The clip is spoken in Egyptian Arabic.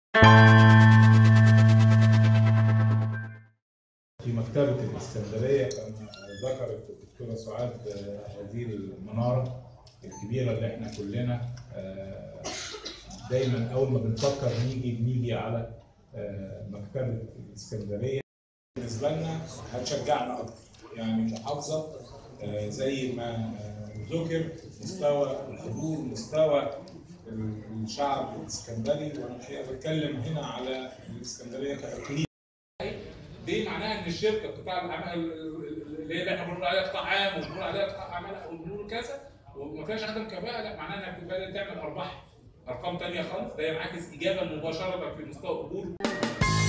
في مكتبة الإسكندرية كما ذكرت الدكتورة سعاد هذه المنارة الكبيرة اللي احنا كلنا آه، دايما أول ما بنفكر نيجي بنيجي على آه، مكتبة الإسكندرية بالنسبة لنا هتشجعنا أكتر يعني محافظة آه، زي ما آه، ذكر مستوى الحضور مستوى الشعب الإسكندري وأنا الحقيقة بتكلم هنا على الإسكندرية كإقليم دي معناها ان الشركه قطاع الاعمال اللي هي اللي احنا بنقول عليها قطاع عام وبنقول عليها قطاع اعمال او بنقول كذا وما فيهاش عدم كفاءه لا معناها انها بتبدا تعمل ارباح ارقام ثانيه خالص ده ينعكس ايجابا مباشره في مستوى قبول